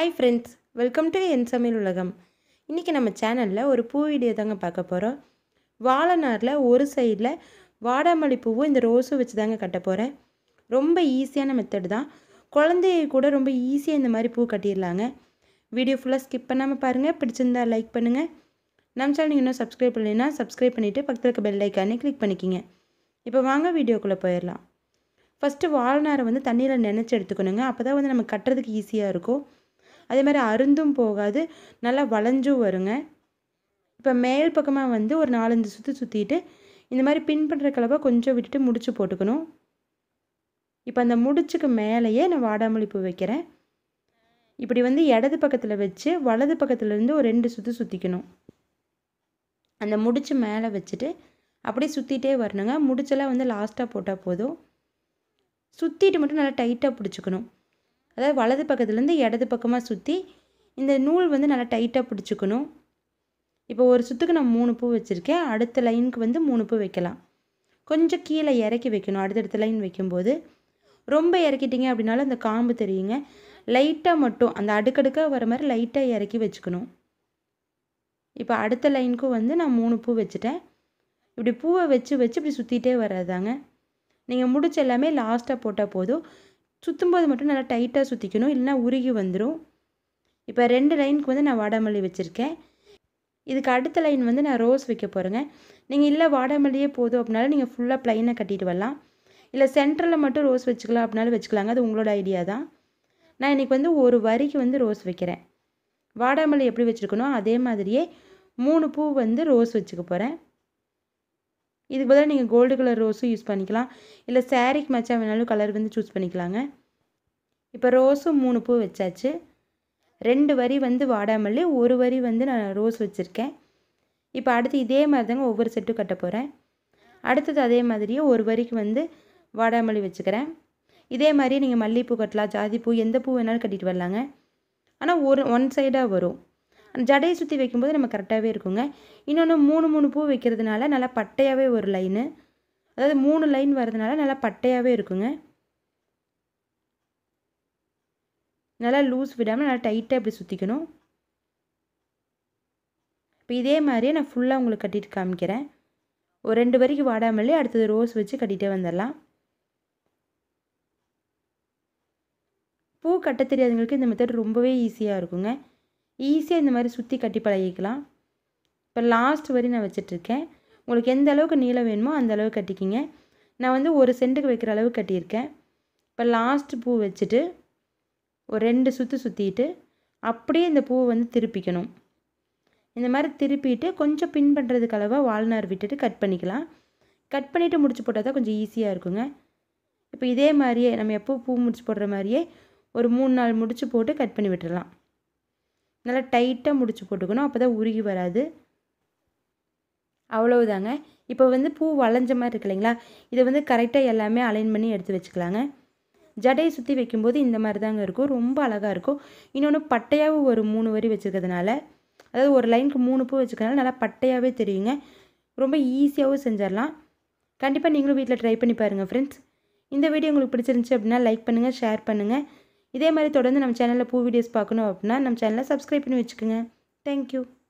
hi friends welcome to என் சமையல் உலகம் இன்றைக்கி நம்ம சேனலில் ஒரு பூ வீடியோ தாங்க பார்க்க போகிறோம் வாழைநாரில் ஒரு சைடில் வாடாமல்லி பூவும் இந்த ரோஸும் வச்சு தாங்க கட்ட போகிறேன் ரொம்ப ஈஸியான மெத்தட் தான் குழந்தைய கூட ரொம்ப ஈஸியாக இந்த மாதிரி பூ கட்டிடலாங்க வீடியோ ஃபுல்லாக ஸ்கிப் பண்ணாமல் பாருங்கள் பிடிச்சிருந்தா லைக் பண்ணுங்கள் நம்ம சேனல் நீங்கள் இன்னும் சப்ஸ்கிரைப் பண்ணலைன்னா சப்ஸ்கிரைப் பண்ணிவிட்டு பக்கத்தில் இருக்க பெல் ஐக்கானே கிளிக் பண்ணிக்கிங்க இப்போ வாங்க வீடியோக்குள்ளே போயிடலாம் ஃபஸ்ட்டு வாழ்நாரை வந்து தண்ணியில் நினச்சி எடுத்துக்கணுங்க அப்போ தான் வந்து நம்ம கட்டுறதுக்கு ஈஸியாக இருக்கும் அதே மாதிரி அருந்தும் போகாது நல்லா வளைஞ்சும் வருங்க இப்போ மேல் பக்கமாக வந்து ஒரு நாலஞ்சு சுற்றி சுற்றிட்டு இந்த மாதிரி பின் பண்ணுற கலவை கொஞ்சம் விட்டுட்டு முடிச்சு போட்டுக்கணும் இப்போ அந்த முடிச்சுக்கு மேலேயே நான் வாடாமல்லி பூ வைக்கிறேன் இப்படி வந்து இடது பக்கத்தில் வச்சு வலது பக்கத்துலேருந்து ஒரு ரெண்டு சுற்று சுற்றிக்கணும் அந்த முடிச்சு மேலே வச்சுட்டு அப்படியே சுற்றிட்டே வரணுங்க முடிச்செல்லாம் வந்து லாஸ்ட்டாக போட்டால் போதும் சுற்றிட்டு மட்டும் நல்லா டைட்டாக பிடிச்சிக்கணும் அதாவது வலது பக்கத்துலேருந்து இடது பக்கமாக சுற்றி இந்த நூல் வந்து நல்லா டைட்டாக பிடிச்சிக்கணும் இப்போ ஒரு சுற்றுக்கு நான் மூணு பூ வச்சுருக்கேன் அடுத்த லைனுக்கு வந்து மூணு பூ வைக்கலாம் கொஞ்சம் கீழே இறக்கி வைக்கணும் அடுத்தடுத்த லைன் வைக்கும்போது ரொம்ப இறக்கிட்டீங்க அப்படின்னாலும் அந்த காம்பு தெரியுங்க லைட்டாக மட்டும் அந்த அடுக்கடுக்காக வர மாதிரி லைட்டாக இறக்கி வச்சுக்கணும் இப்போ அடுத்த லைனுக்கும் வந்து நான் மூணு பூ வச்சுட்டேன் இப்படி பூவை வச்சு வச்சு இப்படி சுற்றிட்டே வராதாங்க நீங்கள் முடிச்ச எல்லாமே லாஸ்ட்டாக போட்டால் போதும் சுற்றும்போது மட்டும் நல்லா டைட்டாக சுற்றிக்கணும் இல்லைன்னா உருகி வந்துடும் இப்போ ரெண்டு லைனுக்கு வந்து நான் வாடாமல்லி வச்சுருக்கேன் இதுக்கு அடுத்த லைன் வந்து நான் ரோஸ் வைக்க போகிறேங்க நீங்கள் இல்லை வாடாமல்லியே போதும் அப்படின்னாலும் நீங்கள் ஃபுல்லாக ப்ளைனாக கட்டிட்டு வரலாம் இல்லை சென்டரில் மட்டும் ரோஸ் வச்சுக்கலாம் அப்படின்னாலும் வச்சுக்கலாங்க அது உங்களோட ஐடியா தான் நான் இன்றைக்கி வந்து ஒரு வரிக்கு வந்து ரோஸ் வைக்கிறேன் வாடாமல்லி எப்படி வச்சுருக்கணும் அதே மாதிரியே மூணு பூ வந்து ரோஸ் வச்சுக்க போகிறேன் இதுக்கு பதிலாக நீங்கள் கோல்டு கலர் ரோஸும் யூஸ் பண்ணிக்கலாம் இல்லை சாரீக்கு மேட்சாக வேணாலும் கலர் வந்து சூஸ் பண்ணிக்கலாங்க இப்போ ரோஸும் மூணு பூ வச்சாச்சு ரெண்டு வரி வந்து வாடாமல்லி ஒரு வரி வந்து நான் ரோஸ் வச்சுருக்கேன் இப்போ அடுத்து இதே மாதிரி தாங்க ஒவ்வொரு செட்டும் கட்ட போகிறேன் அடுத்தது அதே மாதிரியே ஒரு வரிக்கு வந்து வாடாமல்லி வச்சுக்கிறேன் இதே மாதிரியே நீங்கள் மல்லிகைப்பூ கட்டலாம் ஜாதிப்பூ எந்த பூ வேணாலும் கட்டிட்டு வரலாங்க ஆனால் ஒரு ஒன் சைடாக வரும் ஜடையை சுற்றி வைக்கும்போது நம்ம கரெக்டாகவே இருக்குங்க இன்னொன்று மூணு மூணு பூ வைக்கிறதுனால நல்லா பட்டையாகவே ஒரு லைனு அதாவது மூணு லைன் வர்றதுனால நல்லா பட்டையாகவே இருக்குங்க நல்லா லூஸ் விடாமல் நல்லா டைட்டாக இப்படி சுற்றிக்கணும் இப்போ இதே மாதிரியே நான் ஃபுல்லாக உங்களுக்கு கட்டிட்டு காமிக்கிறேன் ஒரு ரெண்டு வரைக்கும் வாடாமலே அடுத்தது ரோஸ் வச்சு கட்டிகிட்டே வந்துடலாம் பூ கட்ட தெரியாதவங்களுக்கு இந்த மெத்தட் ரொம்பவே ஈஸியாக இருக்குங்க ஈஸியாக இந்த மாதிரி சுற்றி கட்டி பழகிக்கலாம் இப்போ லாஸ்ட் வரை நான் வச்சிட்ருக்கேன் உங்களுக்கு எந்த அளவுக்கு நீளம் வேணுமோ அந்த அளவுக்கு கட்டிக்கிங்க நான் வந்து ஒரு சென்ட்டுக்கு வைக்கிற அளவு கட்டியிருக்கேன் இப்போ லாஸ்ட் பூ வச்சுட்டு ஒரு ரெண்டு சுற்று சுற்றிட்டு அப்படியே இந்த பூவை வந்து திருப்பிக்கணும் இந்த மாதிரி திருப்பிட்டு கொஞ்சம் பின் பண்ணுறதுக்கு அளவாக வாழ்நார் விட்டுட்டு கட் பண்ணிக்கலாம் கட் பண்ணிவிட்டு முடிச்சு போட்டால் தான் கொஞ்சம் ஈஸியாக இருக்குங்க இப்போ இதே மாதிரியே நம்ம எப்போ பூ முடிச்சு போடுற மாதிரியே ஒரு மூணு நாள் முடிச்சு போட்டு கட் பண்ணி விட்டுடலாம் நல்லா டைட்டாக முடிச்சு போட்டுக்கணும் அப்போ தான் உருகி வராது அவ்வளவுதாங்க இப்போ வந்து பூ வளைஞ்ச மாதிரி இருக்கு இல்லைங்களா இதை வந்து கரெக்டாக எல்லாமே அலைன் பண்ணி எடுத்து வச்சுக்கலாங்க ஜடையை சுற்றி வைக்கும்போது இந்த மாதிரி தாங்க இருக்கும் ரொம்ப அழகாக இருக்கும் இன்னொன்று பட்டையாகவும் ஒரு மூணு வரி வச்சுருக்கிறதுனால அதாவது ஒரு லைனுக்கு மூணு பூ வச்சுக்கிறதுனால நல்லா பட்டையாகவே தெரியுங்க ரொம்ப ஈஸியாகவும் செஞ்சிடலாம் கண்டிப்பாக நீங்களும் வீட்டில் ட்ரை பண்ணி பாருங்கள் ஃப்ரெண்ட்ஸ் இந்த வீடியோ உங்களுக்கு பிடிச்சிருந்துச்சி அப்படின்னா லைக் பண்ணுங்கள் ஷேர் பண்ணுங்கள் இதே மாதிரி தொடர்ந்து நம்ம சேனலில் பூ வீடியோஸ் பார்க்கணும் அப்படின்னா நம்ம சேனலை சப்ஸ்கிரைப் பண்ணி வச்சுக்கோங்க தேங்க்யூ